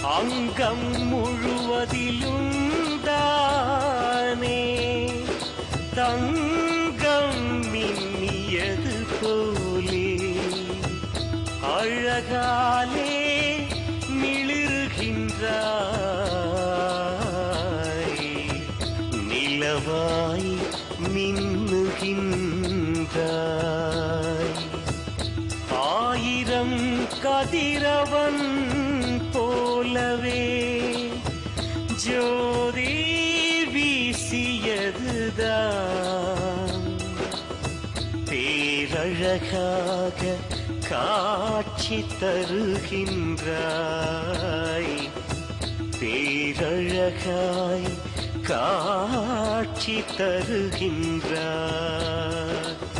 அங்கம் முழுவதிலுந்தானே தங்கம் மின்னியது போலே அழகாலே மிளிர்கின்றாய் நிலவாய் மின்னுகின்றாய் ஆயிரம் கதிரவன் போலவே ஜோதி வீசியதுதான் பேரழகாக காட்சி தருகின்றாய் பேரழகாய் காட்சி தருகின்றாய்